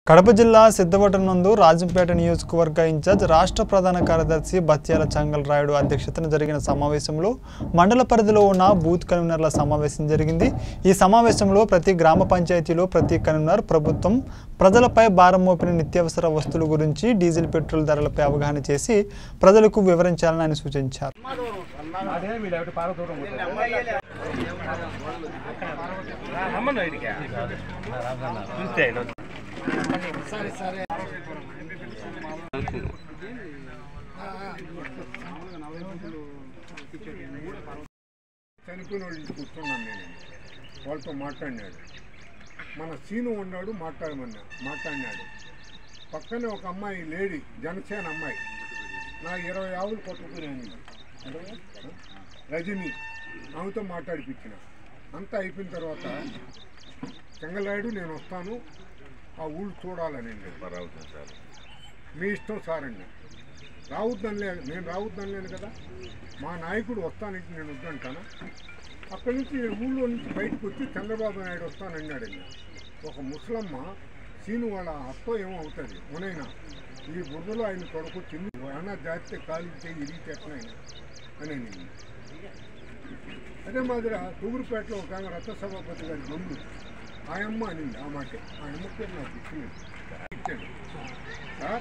కడప జిల్లా సిద్ధవటం నందు రాజంపేట నియోజకవర్గ ఇన్ఛార్జ్ రాష్ట్ర ప్రధాన కార్యదర్శి బత్యాల చంగల్ రాయుడు అధ్యక్షతన జరిగిన సమావేశంలో మండల పరిధిలో ఉన్న బూత్ కన్వీనర్ల సమావేశం జరిగింది ఈ సమావేశంలో ప్రతి గ్రామ పంచాయతీలో ప్రతి కన్వీనర్ ప్రభుత్వం ప్రజలపై భారం మోపిన నిత్యావసర వస్తువుల గురించి డీజిల్ పెట్రోల్ ధరలపై అవగాహన చేసి ప్రజలకు వివరించాలని ఆయన సూచించారు అదే మీరు ఒకటి పాల దూరం రమ్మను ఇడిగా చూస్తే చనిపోయిన వాళ్ళు ఇంటికి కూర్చున్నాను నేను వాళ్ళతో మాట్లాడినాడు మన సీను ఉన్నాడు మాట్లాడమన్నా మాట్లాడినాడు పక్కనే ఒక అమ్మాయి లేడీ జనసేన అమ్మాయి నా ఇరవై ఆవులు కొట్టుకున్నాను రజని ఆమెతో మాట్లాడిపించిన అంతా అయిపోయిన తర్వాత చెంగలాయుడు నేను వస్తాను ఆ ఊళ్ళు చూడాలని సార్ మీ ఇష్టం సార్ అండి రావద్దని లే నేను రావద్దని లేను కదా మా నాయకుడు వస్తానంటే నేను వద్దంటానా అక్కడి నుంచి నేను ఊళ్ళో నుంచి బయటకు వచ్చి చంద్రబాబు నాయుడు వస్తానన్నాడండి ఒక ముసలమ్మ సీను వాళ్ళ అత్తో ఏమో అవుతుంది మునైనా ఈ బుర్రలో ఆయన తొడకొచ్చింది అన్న జాతితే కాలితే ఇరిగితే ఎట్లయినా అని అనింది అదే మాదిరి తూగురుపేటలో ఒక ఆమె రథ సభాపతి గారి బొమ్మ ఆయమ్మ అనింది ఆ మాట ఆయమ్మ పేరు నాకు ఇచ్చింది ఇచ్చాడు సార్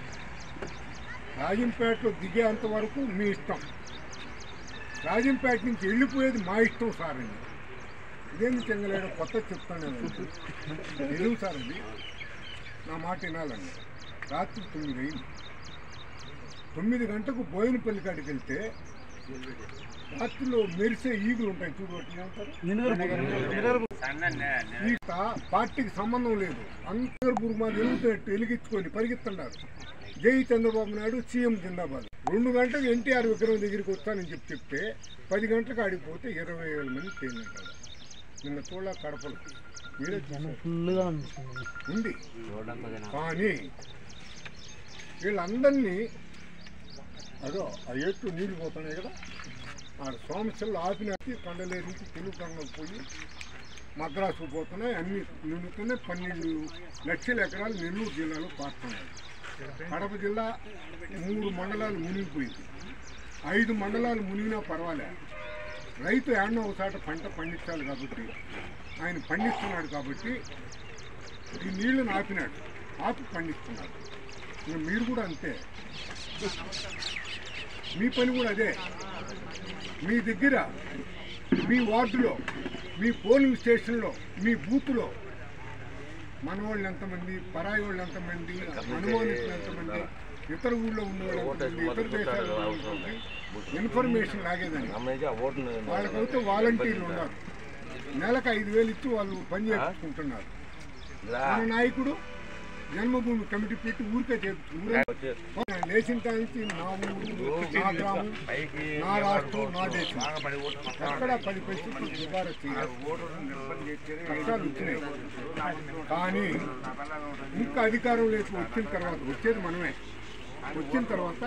రాజంపేటలో దిగేంత వరకు మీ ఇష్టం రాజంపేట నుంచి వెళ్ళిపోయేది మా ఇష్టం సార్ అండి ఇదేంది చెంగలేడు కొత్త చెప్తాను తెలుగు సార్ అది నా మాట వినాలండి రాత్రి తొమ్మిది అయింది తొమ్మిది గంటకు బోయినపల్లి కాడికి వెళ్తే రాత్రిలో మెరిసే ఈగులు ఉంటాయి చూడవచ్చు ఏమంటారు ఈత పార్టీకి సంబంధం లేదు అందరు మా వెలుగుతున్నట్టు వెలిగించుకొని పరిగెత్తున్నారు జై చంద్రబాబు నాయుడు సీఎం జిందాబాద్ రెండు గంటలకు ఎన్టీఆర్ విగ్రహం దగ్గరికి వస్తానని చెప్పి చెప్తే పది గంటలకు ఆడిపోతే ఇరవై వేల మంది తేలింటారు నిన్న చూడ కడపలు మీరే చూశారు. ఉంది కానీ వీళ్ళందరినీ అదో ఆ ఏట్లు నీళ్లు పోతున్నాయి కదా ఆ సోమశల్లో ఆపినట్టు కొండలేరు నుంచి తెలుగు కన్నకు పోయి మద్రాసు పోతున్నాయి అన్ని నిండుతున్నాయి పన్నెండు లక్షల ఎకరాలు నెల్లూరు జిల్లాలో పారుతున్నాయి కడప జిల్లా మూడు మండలాలు మునిగిపోయింది ఐదు మండలాలు మునిగినా పర్వాలే రైతు ఏడనో ఒకసాట పంట పండించాలి కాబట్టి ఆయన పండిస్తున్నాడు కాబట్టి ఈ నీళ్లను ఆపినాడు ఆపి పండిస్తున్నాడు ఇంకా మీరు కూడా అంతే మీ పని కూడా అదే మీ దగ్గర మీ వార్డులో మీ పోలింగ్ స్టేషన్లో మీ బూత్లో మన వాళ్ళు ఎంతమంది పరాయి వాళ్ళు ఎంతమంది అనుమానితులు ఎంతమంది ఇతర ఊళ్ళో ఉన్న వాళ్ళు ఎంతమంది ఇతర దేశాల్లో ఉన్న వాళ్ళు ఎంతమంది ఇన్ఫర్మేషన్ లాగేదని వాళ్ళకైతే వాలంటీర్లు ఉన్నారు నెలకు ఐదు వేలు ఇచ్చి వాళ్ళు పని చేసుకుంటున్నారు మన నాయకుడు జన్మభూమి కమిటీ పెట్టి ఊరికే చేస్తూ లేచిన కాంచి నా ఊరు నా గ్రామం నా రాష్ట్రం నా దేశం ఎక్కడ పది పైసలు సిఫారసు చేయాలి కష్టాలు వచ్చినాయి కానీ ఇంకా అధికారం లేక వచ్చిన తర్వాత వచ్చేది మనమే వచ్చిన తర్వాత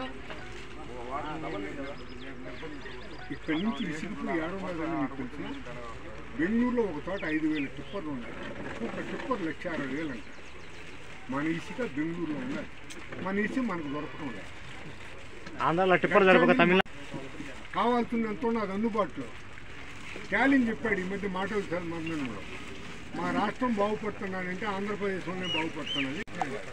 ఇక్కడి నుంచి ఇసుకులు ఏడవదని మీకు తెలుసు బెంగళూరులో ఒక చోట ఐదు వేల టిప్పర్లు ఉన్నాయి ఒక టిప్పర్ లక్ష అరవై వేలు అంట మన ఇసుక బెంగళూరులో ఉన్నాయి మన ఇసుక మనకు దొరకడం లేదు ఆంధ్రాలో టిప్పర్ జరపక తమిళ కావాల్సినంత ఉన్నది అందుబాటులో స్టాలిన్ చెప్పాడు ఈ మధ్య మాటలు సార్ మరణంలో మా రాష్ట్రం బాగుపడుతున్నాడంటే ఆంధ్రప్రదేశ్లోనే బాగుపడుతున్నది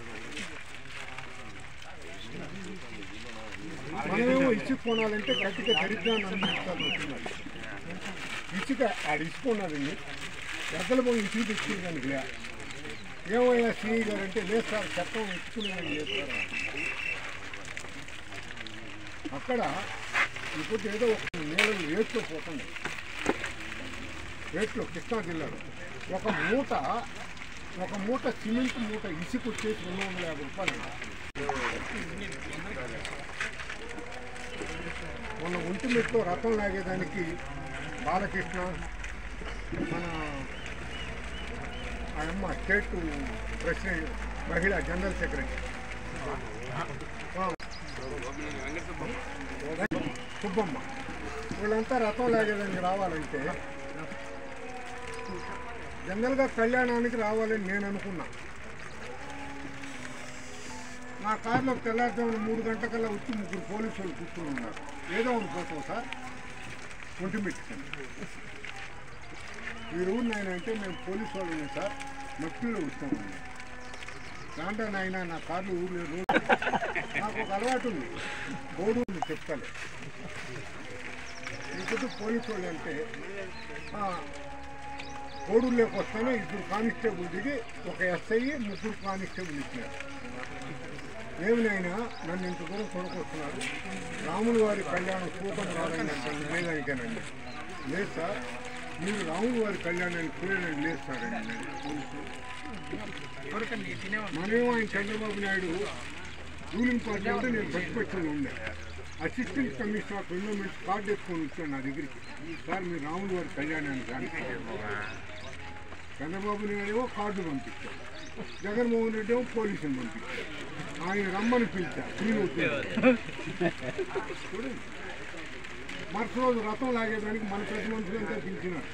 మనమేమో ఇసుక కొనాలంటే గట్టిగా దరిద్రాన్ని అనుభవించాల్సి వస్తున్నది ఇసుక ఆడ ఇసుక ఉన్నదండి ఎద్దల పొంగి ఇసుక తెచ్చుకుని దానికి లే ఏమయ్యా సిఐ గారు అంటే లేదు సార్ చట్టం ఇచ్చుకునేది లేదు సార్ అక్కడ ఇప్పుడు ఏదో ఒక నీళ్ళు రేట్లో పోతుంది రేట్లో కృష్ణా జిల్లాలో ఒక మూట ఒక మూట సిమెంట్ మూట ఇసుక వచ్చేసి రెండు వందల యాభై రూపాయలు మొన్న ఒంటిమిట్లో రథం లాగేదానికి బాలకృష్ణ మన ఆ అమ్మ స్టేట్ ప్రెసిడెంట్ మహిళా జనరల్ సెక్రటరీ సుబ్బమ్మ వీళ్ళంతా రథం లాగేదానికి రావాలంటే జనరల్గా కళ్యాణానికి రావాలని నేను అనుకున్నా నా కారులో తెల్లారుజామున మూడు గంటకల్లా వచ్చి ముగ్గురు పోలీసు వాళ్ళు కూర్చుని ఉన్నారు ఏదో ఒకటి పోతావు సార్ ఒంటి పెట్టుకోండి మీరు నాయన అంటే మేము పోలీసు వాళ్ళు ఉన్నాం సార్ మట్టిలో వస్తాము దాంట్లో నాయన నా కార్లు ఊర్లో రోడ్డు నాకు ఒక అలవాటు ఉంది బోర్డు ఉంది చెప్తాలే ఇంకొకటి పోలీసు వాళ్ళు అంటే కోడూరులోకి వస్తాను ఇద్దరు కానిస్టేబుల్ దిగి ఒక ఎస్ఐ ముగ్గురు కానిస్టేబుల్ ఇచ్చినారు ఏమినైనా నన్ను ఇంత దూరం కొనుక్కొస్తున్నారు రాముల వారి కళ్యాణం కూపం రాదని లేదానికేనండి లేదు సార్ మీరు రాముల వారి కళ్యాణాన్ని చూడడానికి లేదు సార్ అండి మనమేమో ఆయన చంద్రబాబు నాయుడు రూలింగ్ పార్టీ అంటే నేను ప్రతిపక్షంలో ఉండే assistant commissioner of environment card ఎత్తుకొని వచ్చాను నా దగ్గరికి సార్ మీరు రాముల వారి కళ్యాణాన్ని కానీ చంద్రబాబు నాయుడు ఏమో కార్డు పంపించారు జగన్మోహన్ రెడ్డి ఏమో పోలీసుని పంపించారు ఆయన రమ్మని పిలిచారు నేను చూడండి మరుసటి రోజు రథం లాగేదానికి మన పెద్ద మనుషులంతా పిలిచినారు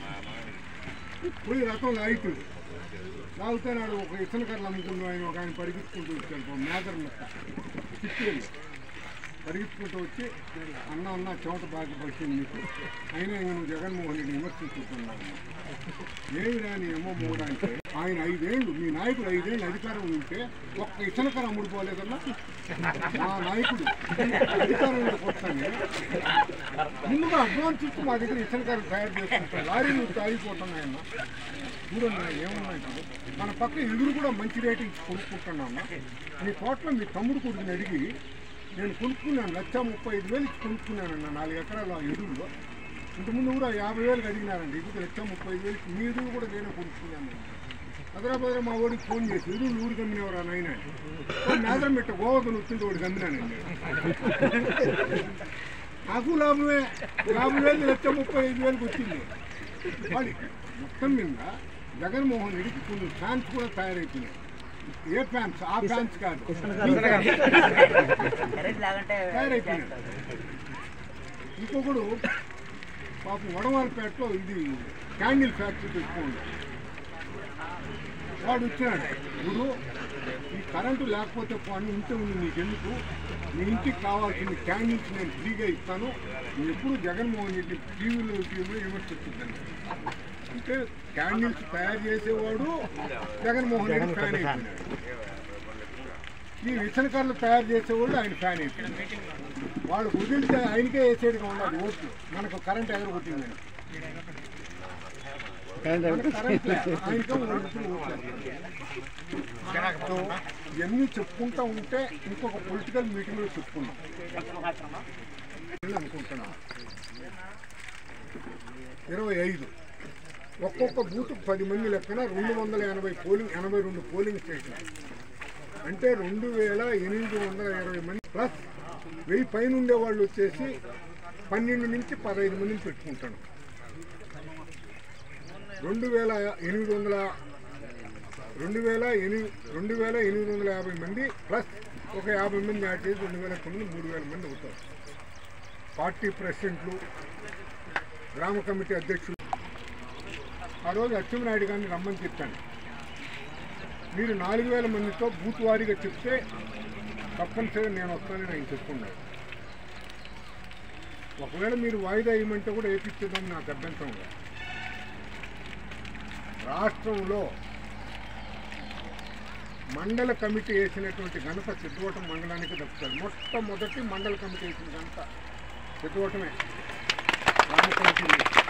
పోయి రథం లాగుతుంది లాగితే నాడు ఒక ఇతన కర్రలు అమ్ముకుంటూ ఆయన ఒక ఆయన పరిగెత్తుకుంటూ వచ్చాడు మేదర్ మెత్త చిత్తూరు పరిగెత్తుకుంటూ వచ్చి అన్న అన్న చోట బాగా పడుతుంది మీకు అయినా ఇంక నువ్వు జగన్మోహన్ రెడ్డి విమర్శించుతున్నావు ఏమి రాని ఏమో మూడు అంటే ఆయన ఐదేళ్ళు మీ నాయకుడు ఐదేళ్ళు అధికారం ఉంటే ఒక్క ఇతనకర అమ్ముడుపోలేదన్నా మా నాయకుడు అధికారంలోకి వస్తానే ముందుగా అడ్వాన్స్ ఇచ్చి మా దగ్గర ఇతనకర తయారు చేసుకుంటాం లారీలు తాగిపోతున్నాయన్న చూడండి ఏమన్నా ఇప్పుడు మన పక్క ఎదురు కూడా మంచి రేటు ఇచ్చి కొనుక్కుంటున్నామా మీ తోటలో మీ తమ్ముడు కొడుకుని అడిగి నేను కొనుక్కున్నాను లక్ష ముప్పై ఐదు వేలు ఇచ్చి కొనుక్కున్నానన్న నాలుగు ఎకరాల ఎదురులో ఇంతకుముందు కూడా యాభై వేలకు అడిగినారండి ఇప్పుడు లక్ష ముప్పై ఐదు వేలకి మీ ఎదురు కూడా నేనే కొనుక్కున్నాను హైదరాబాద్ మా వాడికి ఫోన్ చేసి ఎదురు ఊరు గమ్మినవరా నాయన మేదరం పెట్ట గోవాకు వచ్చింది వాడు గమ్మినానండి నాకు లాభమే యాభై వేలు లక్ష ముప్పై ఐదు వేలకు వచ్చింది మరి మొత్తం మీద జగన్మోహన్ రెడ్డికి కొన్ని ఫ్యాన్స్ కూడా తయారైపోయినాయి ఏ ఫ్యాన్స్ ఆ ఫ్యాన్స్ కాదు తయారైపోయినాయి ఇంకొకడు పాపం వడవారిపేటలో ఇది క్యాండిల్ ఫ్యాక్టరీ పెట్టుకోండి వాడు వచ్చినాడు ఇప్పుడు ఈ కరెంటు లేకపోతే పని ఉంటే ఉంది నీకెందుకు మీ ఇంటికి కావాల్సిన క్యాండిల్స్ నేను ఫ్రీగా ఇస్తాను నువ్వు ఎప్పుడు జగన్మోహన్ రెడ్డి టీవీలో టీవీలో విమర్శిస్తుందండి అంటే క్యాండిల్స్ తయారు చేసేవాడు జగన్మోహన్ రెడ్డి ఫ్యాన్ అయిపోయినాడు ఈ విసనకర్లు తయారు చేసేవాళ్ళు ఆయన ఫ్యాన్ అయిపోయింది వాళ్ళు వదిలితే ఆయనకే వేసేట్టుగా ఉండాలి ఓట్లు మనకు కరెంట్ ఎగర కొట్టిందని మనకు కరెంట్ లే. ఆయనకే ఓట్లు ఓట్లు. సో ఇవన్నీ చెప్పుకుంటా ఉంటే ఇంకొక పొలిటికల్ మీటింగ్లో చెప్పుకున్నాం అనుకుంటున్నాం ఇరవై ఐదు ఒక్కొక్క బూత్ పది మంది లెక్కన రెండు వందల ఎనభై పోలింగ్ ఎనభై రెండు పోలింగ్ స్టేషన్ అంటే రెండు వేల ఎనిమిది వందల ఇరవై మంది ప్లస్ వెయ్యి పైన ఉండే వాళ్ళు వచ్చేసి పన్నెండు నుంచి పదహైదు మందిని పెట్టుకుంటాను రెండు వేల ఎనిమిది వందల రెండు వేల ఎనిమిది రెండు వేల ఎనిమిది వందల యాభై మంది ప్లస్ ఒక యాభై మంది యాడ్ చేసి రెండు వేల తొమ్మిది మూడు వేల మంది అవుతారు పార్టీ ప్రెసిడెంట్లు గ్రామ కమిటీ అధ్యక్షులు ఆ రోజు అచ్చెన్నాయుడు గారిని రమ్మని చెప్పాను మీరు నాలుగు వేల మందితో బూత్ వారీగా చెప్తే తప్పనిసరిగా నేను వస్తానని ఆయన చెప్పుకున్నాడు ఒకవేళ మీరు వాయిదా ఇవ్వమంటే కూడా ఏపిచ్చేదని నాకు అభ్యంతరం లేదు రాష్ట్రంలో మండల కమిటీ వేసినటువంటి ఘనత సిద్ధవటం మండలానికి దక్కుతుంది మొట్టమొదటి మండల కమిటీ వేసిన ఘనత సిద్ధవటమే గ్రామ కమిటీ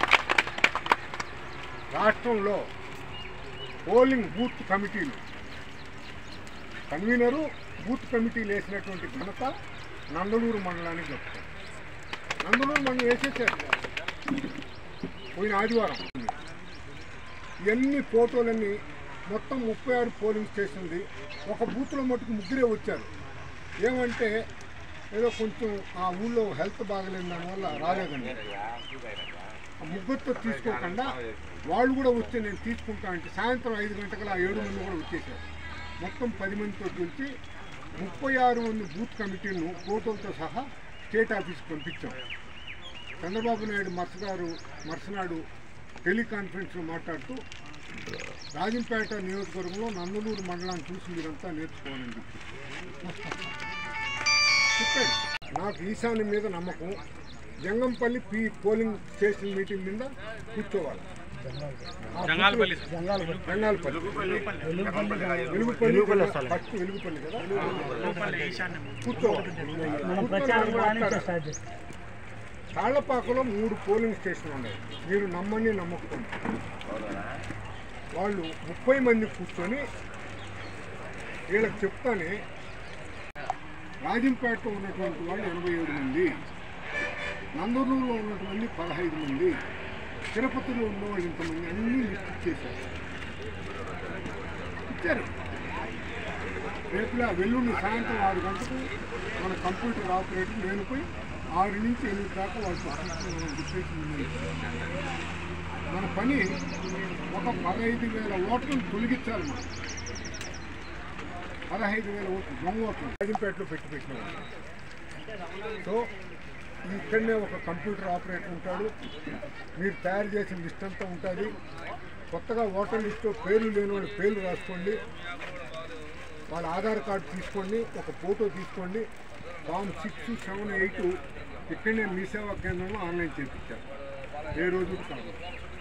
రాష్ట్రంలో పోలింగ్ బూత్ కమిటీలు కన్వీనరు బూత్ కమిటీలు వేసినటువంటి ఘనత నందలూరు మండలానికి దక్కుతుంది నందలూరు మండలం వేసేసారు పోయిన ఆదివారం ఇవన్నీ ఫోటోలన్నీ మొత్తం ముప్పై ఆరు పోలింగ్ స్టేషన్ది ఒక బూత్లో మటుకు ముగ్గురే వచ్చారు ఏమంటే ఏదో కొంచెం ఆ ఊళ్ళో హెల్త్ బాగలేని దానివల్ల రాలేదండి ఆ ముగ్గురితో తీసుకోకుండా వాళ్ళు కూడా వస్తే నేను తీసుకుంటా అంటే సాయంత్రం ఐదు గంటల ఏడు మంది కూడా వచ్చేసారు మొత్తం పది మందితో పిలిచి ముప్పై ఆరు మంది బూత్ కమిటీలను ఫోటోలతో సహా స్టేట్ ఆఫీస్కి పంపించాం చంద్రబాబు నాయుడు మరుస గారు మరుసనాడు టెలికాన్ఫరెన్స్లో మాట్లాడుతూ రాజంపేట నియోజకవర్గంలో నందలూరు మండలాన్ని చూసి మీరంతా నేర్చుకోవాలని చెప్పి చెప్పాడు నాకు ఈశాన్యం మీద నమ్మకం Jangampalli P polling station meeting మీద కూర్చోవాలి జంగాలపల్లి వెలుగుపల్లి ఫస్ట్ వెలుగుపల్లి కదా కూర్చోవాలి కూర్చొని మాట్లాడాలి. తాళ్లపాకలో మూడు పోలింగ్ స్టేషన్లు ఉన్నాయి మీరు నమ్మని నమ్మకం వాళ్ళు ముప్పై మంది కూర్చొని వీళ్ళకి చెప్తానే రాజంపేటలో ఉన్నటువంటి వాళ్ళు ఎనభై ఏడు మంది నందూరులో ఉన్నటువంటి పదహైదు మంది తిరుపతిలో ఉన్న వాళ్ళు ఇంతమంది అన్నీ లిస్ట్ ఇచ్చేశారు ఇచ్చారు రేపులా వెల్లుండి సాయంత్రం ఆరు గంటలకు మన కంప్యూటర్ ఆపరేటర్ నేను పోయి ఆరు నుంచి ఎనిమిది దాకా వాళ్ళకి ఆఫీస్లో మనం డిస్కషన్ ఉంది. మన పని ఒక పదహైదు వేల ఓట్లను తొలగించాలి మనం పదహైదు వేల ఓట్లు దొంగ ఓట్లు రాజంపేటలో పెట్టి పెట్టిన సో ఇక్కడనే ఒక కంప్యూటర్ ఆపరేటర్ ఉంటాడు మీరు తయారు చేసిన లిస్ట్ అంతా ఉంటుంది కొత్తగా ఓటర్ లిస్ట్లో పేర్లు లేని వాళ్ళ పేర్లు రాసుకోండి వాళ్ళ ఆధార్ కార్డు తీసుకోండి ఒక ఫోటో తీసుకోండి ఫామ్ సిక్స్ సెవెన్ ఎయిట్ ఇక్కడనే మీ సేవా కేంద్రంలో ఆన్లైన్ చేయించారు ఏ రోజు కాదు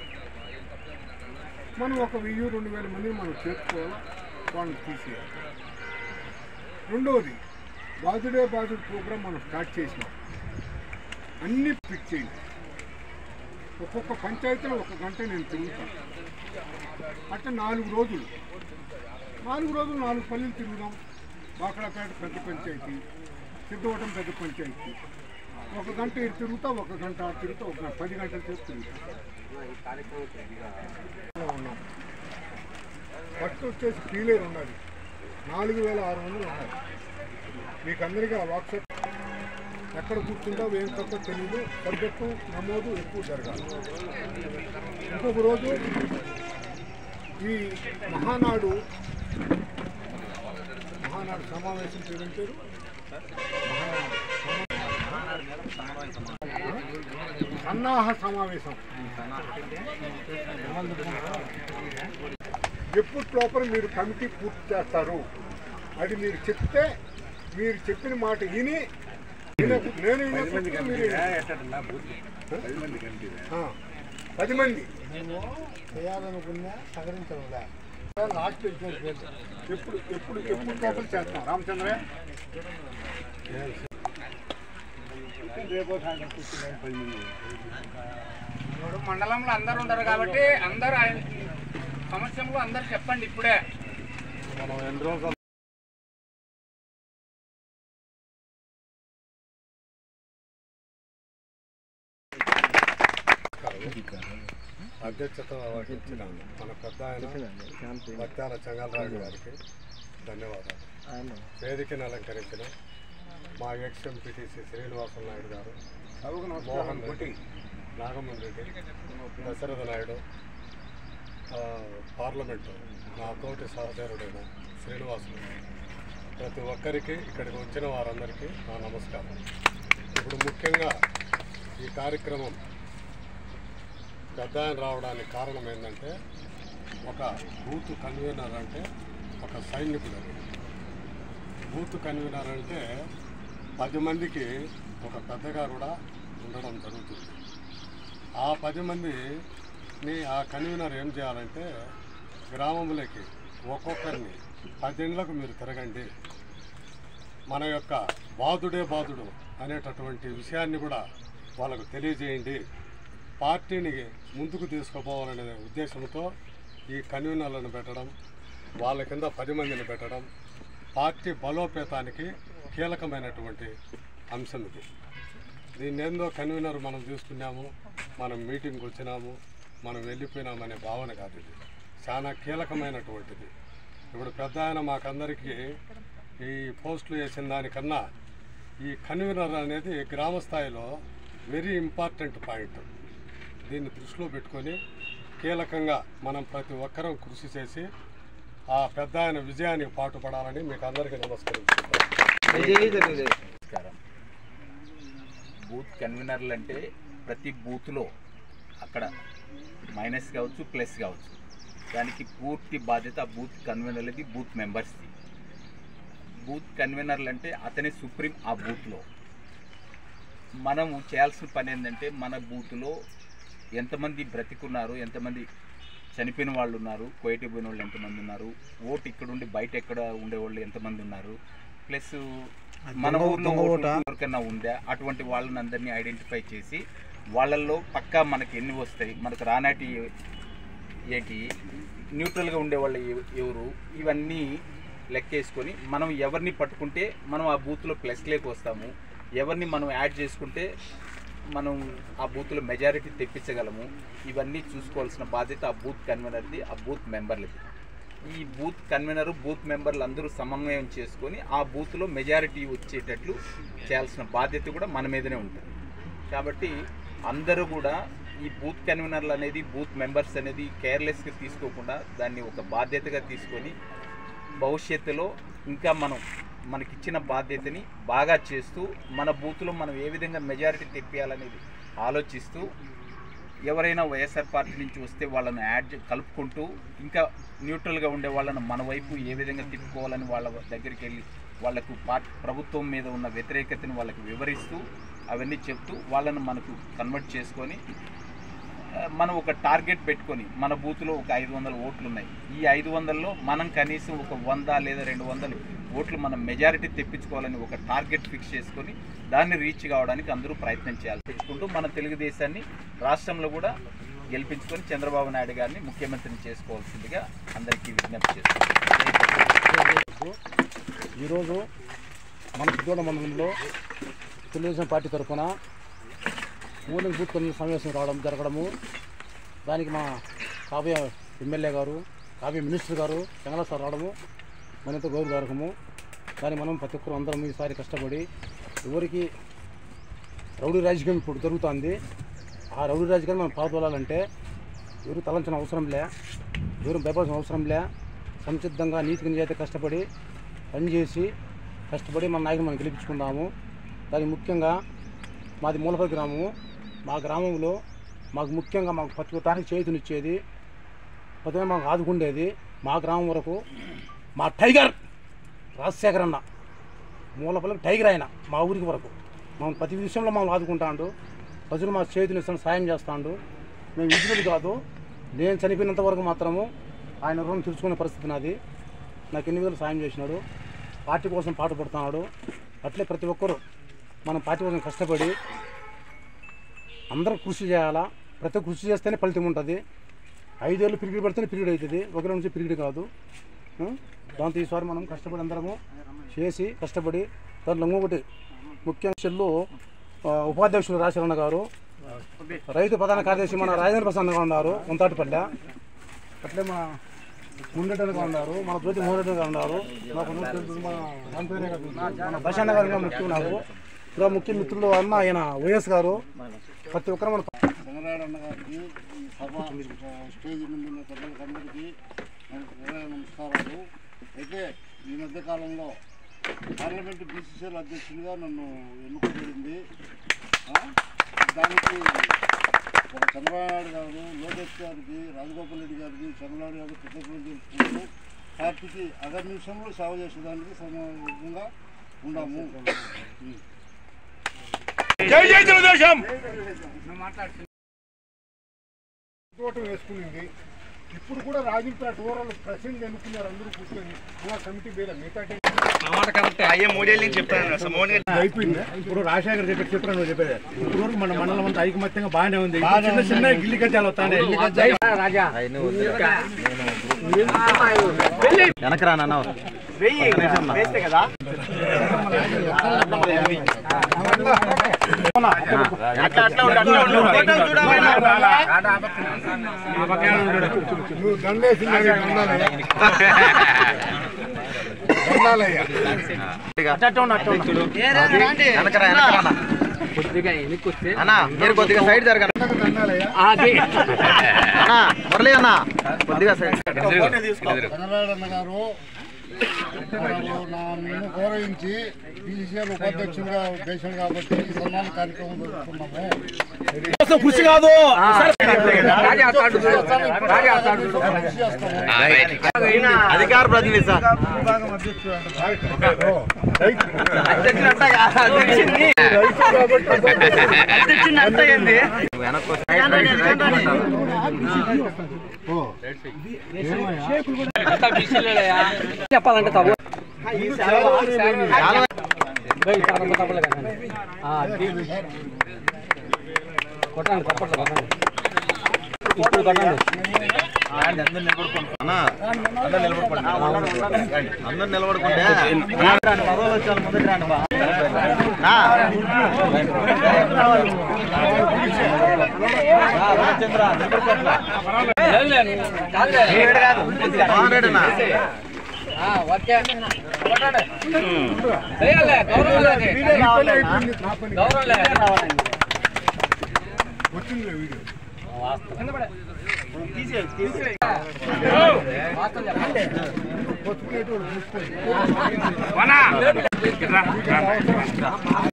మనం ఒక వెయ్యి రెండు వేల మందిని మనం చేర్చుకోవాలా వాళ్ళని తీసేయాలి రెండవది బాధుడే బాధుడు ప్రోగ్రాం మనం స్టార్ట్ చేసినాం అన్ని ఫిట్ చేయండి ఒక్కొక్క పంచాయతీలో ఒక గంట నేను తిరుగుతాను అట్లా నాలుగు రోజులు నాలుగు రోజులు నాలుగు పల్లెలు తిరుగుదాం బాకడపేట పెద్ద పంచాయతీ సిద్ధవటం పెద్ద పంచాయతీ ఒక గంట ఇటు తిరుగుతా ఒక గంట అటు తిరుగుతా ఒక గంట పది గంటల సేపు తిరుగుతా ఉన్నాం ఫస్ట్ వచ్చేసి పీలేరు ఉన్నది నాలుగు వేల ఆరు వందలు ఉన్నాయి మీకు అందరికీ ఆ వాట్సాప్ ఎక్కడ కూర్చుంటావు ఏం తప్ప తెలియదు సబ్జెక్టు నమోదు ఎక్కువ జరగాలి ఇంకొక రోజు ఈ మహానాడు మహానాడు సమావేశం పేరు సన్నాహ సమావేశం ఎప్పుడు లోపల మీరు కమిటీ పూర్తి చేస్తారు అది మీరు చెప్తే మీరు చెప్పిన మాట విని వినకు- నేను వినకపోతే మీరు ఆ, పది మంది చేయాలనుకున్నా సహకరించవులే లాస్ట్ ఎప్పుడు ఎప్పుడు ఎప్పుడు లోపల చేస్తాం రామచంద్ర ఇప్పుడు మండలంలో అందరు ఉండరు కాబట్టి అందరు ఆయన సమస్యలు అందరు చెప్పండి ఇప్పుడే మనం ఎన్ని రోజులు అధ్యక్షత వహించిన మన పెద్ద ఆయన బత్యాల చంగలరాజు గారికి ధన్యవాదాలు వేదికను అలంకరించిన మా ఎక్స్ ఎంపీటీసీ శ్రీనివాస నాయుడు గారు మోహన్ రెడ్డి నాగమోహన్ రెడ్డి దశరథ నాయుడు ఆ, పార్లమెంటు నా తోటి సహచరుడైన శ్రీనివాసులు ప్రతి ఒక్కరికి ఇక్కడికి వచ్చిన వారందరికీ నా నమస్కారం ఇప్పుడు ముఖ్యంగా ఈ కార్యక్రమం పెద్ద ఆయన రావడానికి కారణం ఏంటంటే ఒక బూత్ కన్వీనర్ అంటే ఒక సైనికుడు అని. బూత్ కన్వీనర్ అంటే పది మందికి ఒక పెద్దగా కూడా ఉండడం జరుగుతుంది ఆ పది మందిని ఆ కన్వీనర్ ఏం చేయాలంటే గ్రామంలోకి ఒక్కొక్కరిని పదేళ్ళకు మీరు తిరగండి మన యొక్క బాధుడే బాధుడు అనేటటువంటి విషయాన్ని కూడా వాళ్ళకు తెలియజేయండి పార్టీని ముందుకు తీసుకుపోవాలనే ఉద్దేశంతో ఈ కన్వీనర్లను పెట్టడం వాళ్ళ కింద పది మందిని పెట్టడం పార్టీ బలోపేతానికి కీలకమైనటువంటి అంశం ఇది దీన్ని ఏందో కన్వీనర్ మనం తీసుకున్నాము మనం మీటింగ్కి వచ్చినాము మనం వెళ్ళిపోయినామనే భావన కాదు ఇది చాలా కీలకమైనటువంటిది ఇప్పుడు పెద్ద ఆయన మాకందరికీ ఈ పోస్టులు వేసిన దానికన్నా ఈ కన్వీనర్ అనేది గ్రామ స్థాయిలో వెరీ ఇంపార్టెంట్ పాయింట్ దీన్ని దృష్టిలో పెట్టుకొని కీలకంగా మనం ప్రతి ఒక్కరం కృషి చేసి ఆ పెద్ద ఆయన విజయానికి పాటుపడాలని మీకు అందరికీ నమస్కరిస్తున్నాను నమస్కారం బూత్ కన్వీనర్లు అంటే ప్రతి బూత్లో అక్కడ మైనస్ కావచ్చు ప్లస్ కావచ్చు దానికి పూర్తి బాధ్యత ఆ బూత్ కన్వీనర్లది బూత్ మెంబర్స్ది బూత్ కన్వీనర్లు అంటే అతని సుప్రీం ఆ బూత్లో మనము చేయాల్సిన పని ఏంటంటే మన బూత్లో ఎంతమంది బ్రతికున్నారు ఎంతమంది చనిపోయిన వాళ్ళు ఉన్నారు కోయటి పోయిన వాళ్ళు ఎంతమంది ఉన్నారు ఓటు ఇక్కడ ఉండి బయట ఎక్కడ ఉండేవాళ్ళు ఎంతమంది ఉన్నారు ప్లస్ మన ఊర్లో ఓటు ఎవరికైనా ఉందా అటువంటి వాళ్ళని అందరినీ ఐడెంటిఫై చేసి వాళ్ళల్లో పక్కా మనకి ఎన్ని వస్తాయి మనకు రానాటి ఏంటి న్యూట్రల్గా ఉండేవాళ్ళు ఎవ- ఎవరు ఇవన్నీ లెక్కేసుకొని మనం ఎవరిని పట్టుకుంటే మనం ఆ బూత్లో ప్లస్లేకి వస్తాము ఎవరిని మనం యాడ్ చేసుకుంటే మనం ఆ బూత్లో మెజారిటీ తెప్పించగలము ఇవన్నీ చూసుకోవాల్సిన బాధ్యత ఆ బూత్ కన్వీనర్ది ఆ బూత్ మెంబర్లది ఈ బూత్ కన్వీనర్ బూత్ మెంబర్లు అందరూ సమన్వయం చేసుకొని ఆ బూత్లో మెజారిటీ వచ్చేటట్లు చేయాల్సిన బాధ్యత కూడా మన మీదనే ఉంటుంది కాబట్టి అందరూ కూడా ఈ బూత్ కన్వీనర్లు అనేది బూత్ మెంబర్స్ అనేది కేర్లెస్గా తీసుకోకుండా దాన్ని ఒక బాధ్యతగా తీసుకొని భవిష్యత్తులో ఇంకా మనం మనకిచ్చిన బాధ్యతని బాగా చేస్తూ మన బూత్లో మనం ఏ విధంగా మెజారిటీ తెప్పియాలనేది ఆలోచిస్తూ ఎవరైనా వైఎస్ఆర్ పార్టీ నుంచి వస్తే వాళ్ళను యాడ్ చే- కలుపుకుంటూ ఇంకా న్యూట్రల్గా ఉండే వాళ్ళను మన వైపు ఏ విధంగా తిప్పుకోవాలని వాళ్ళ దగ్గరికి వెళ్ళి వాళ్ళకు పార్టీ ప్రభుత్వం మీద ఉన్న వ్యతిరేకతని వాళ్ళకి వివరిస్తూ అవన్నీ చెప్తూ వాళ్ళను మనకు కన్వర్ట్ చేసుకొని ఆ, మనం ఒక టార్గెట్ పెట్టుకొని మన బూత్లో ఒక ఐదు వందల ఓట్లు ఉన్నాయి ఈ ఐదు వందల్లో మనం కనీసం ఒక వంద లేదా రెండు వందలు ఓట్లు మనం మెజారిటీ తెప్పించుకోవాలని ఒక టార్గెట్ ఫిక్స్ చేసుకొని దాన్ని రీచ్ కావడానికి అందరూ ప్రయత్నం చేయాలి తెచ్చుకుంటూ మన తెలుగుదేశాన్ని రాష్ట్రంలో కూడా గెలిపించుకొని చంద్రబాబు నాయుడు గారిని ముఖ్యమంత్రిని చేసుకోవాల్సిందిగా అందరికీ విజ్ఞప్తి చేస్తున్నాను ఈరోజు మన సిద్ధోడ మండలంలో తెలుగుదేశం పార్టీ తరఫున పోలింగ్ బూత్ కమిటీ సమావేశం రావడం జరగడము దానికి మా కావ్య ఎమ్మెల్యే గారు కావ్య మినిస్టర్ గారు చెంగళ సార్ రావడము మరింత గౌరవదారకము దాన్ని మనం ప్రతి ఒక్కరు అందరం ఈసారి కష్టపడి ఎవరికి రౌడీ రాజకీయం ఇప్పుడు జరుగుతుంది ఆ రౌడీ రాజకీయాన్ని మనం పాల్గొనాలంటే ఎవరు తలంచిన అవసరం లే ఎవరు భయపడాల్సిన అవసరం లే సంసిద్ధంగా నీతికి నిజాయితీ కష్టపడి పనిచేసి కష్టపడి మన నాయకుని మనం గెలిపించుకుందాము దానికి ముఖ్యంగా మాది మూలపల్లి గ్రామము మా గ్రామంలో మాకు ముఖ్యంగా మాకు ప్రతి ఒక్కరికి చేతునిచ్చేది ప్రతిమే మాకు ఆదుకుండేది మా గ్రామం వరకు మా టైగర్ రాజశేఖర్ అన్న మూలపల్లికి టైగర్ ఆయన మా ఊరికి వరకు మనం ప్రతి విషయంలో మమ్మల్ని ఆదుకుంటాడు ప్రజలు మా చేతినిస్తాను సాయం చేస్తాడు మేము విధులు కాదు నేను చనిపోయినంత వరకు మాత్రము ఆయన రుణం తీర్చుకునే పరిస్థితి నాది నాకు ఎన్ని విధాలు సాయం చేసినాడు పార్టీ కోసం పాటుపడుతున్నాడు అట్లే ప్రతి ఒక్కరూ మనం పార్టీ కోసం కష్టపడి అందరూ కృషి చేయాలా ప్రతి ఒక్కరు కృషి చేస్తేనే ఫలితం ఉంటుంది ఐదేళ్ళు పిరిగిడి పడితేనే పిరిగిడి అవుతుంది ఒకరి నుంచి పిరిగిడి కాదు ఆ? దాంతో ఈసారి మనం కష్టపడి అందరము చేసి కష్టపడి దాంట్లో ఇంకొకటి ముఖ్యంగా చెల్లు ఆ, ఉపాధ్యక్షులు రాజశేఖరణ గారు రైతు ప్రధాన కార్యదర్శి మన రాజేంద్ర ప్రసాద్ గారు ఉన్నారు ఉంతాటిపల్లె అట్లే మన ముందటగా ఉన్నారు మన జ్యోతి మోహన్ గారు ఉన్నారు నాకు నూరు తెలుసు, మన రాంపేరే గారు తెలుసు, మన దశాన్న గారు కూడా ముఖ్యం నాకు ఇంకా ముఖ్య మిత్రులు అన్న ఆయన వైఎస్ గారు ప్రతి ఒక్కరు మన చంద్రనారాయణ గారికి ఈ సభ స్టేజ్ ముందు ఉన్న పెద్దలకందరికీ నేను హృదయ నమస్కారాలు అయితే ఈ మధ్య కాలంలో పార్లమెంటు బీసీసీఎల్ అధ్యక్షుడిగా నన్ను ఎన్నుకోబడింది ఆ, దానికి ఒక చంద్రబాబు నాయుడు గారు లోకేష్ గారికి రాజగోపాల్ రెడ్డి గారికి చంద్రబాబు గారికి కృతజ్ఞతలు తెలుపుకుంటూ పార్టీకి అగర్ నిమిషంలో సేవ చేసేదానికి సమానంగా ఉన్నాము తోటం వేసుకునింది ఇప్పుడు కూడా రాజుపేట రూరల్ ప్రెసిడెంట్ ఎన్నుకున్నారు అందరూ కూర్చొని మా కమిటీ వేరే మిగతా టీ- అయిపోయిందా ఇప్పుడు రాజశేఖర్ చెప్పి చెప్పారు నువ్వు చెప్పేది ఇప్పుడు వరకు మన మండలం అంతా ఐకమత్యంగా బాగానే ఉంది ఇప్పుడు చిన్న చిన్న గిల్లి కజ్జాలు వస్తాయి నువ్వు దండేసి దండాలయ్యా అన్నా మీరు కొద్దిగా సైడ్ జరగండి అన్నా మురళి అన్న కొద్దిగా సైడ్ చంద్రబాబు గారు నాకు నా నన్ను గౌరవించి బీసీసీఎల్ ఉపాధ్యక్షుడిగా ఉద్దేశం కాబట్టి ఈ సన్మాన కార్యక్రమం జరుపుకున్నాము కృషి కాదు అధికార ప్రతినిధి సార్ చెప్పాలంటే తప్పు కొట్టండి తప్పట్లు కొట్టండి ఇప్పుడు కొట్టండి అందరు నిలబడుకోండి అందరు నిలబడుకోండి అందరు నిలబడుకుంటే పదవులు వచ్చాను మొదటి రాండి బా నా. రా, రామచంద్ర, నిలబడుకోట్లా. ఈవిడ కాదు, మామూలుడేనా? ఓకే కొట్టండి చేయాలి గౌరవం లేదు అయిపోయింది నా పని గౌరవం లేదు వచ్చింది వీడియో వనా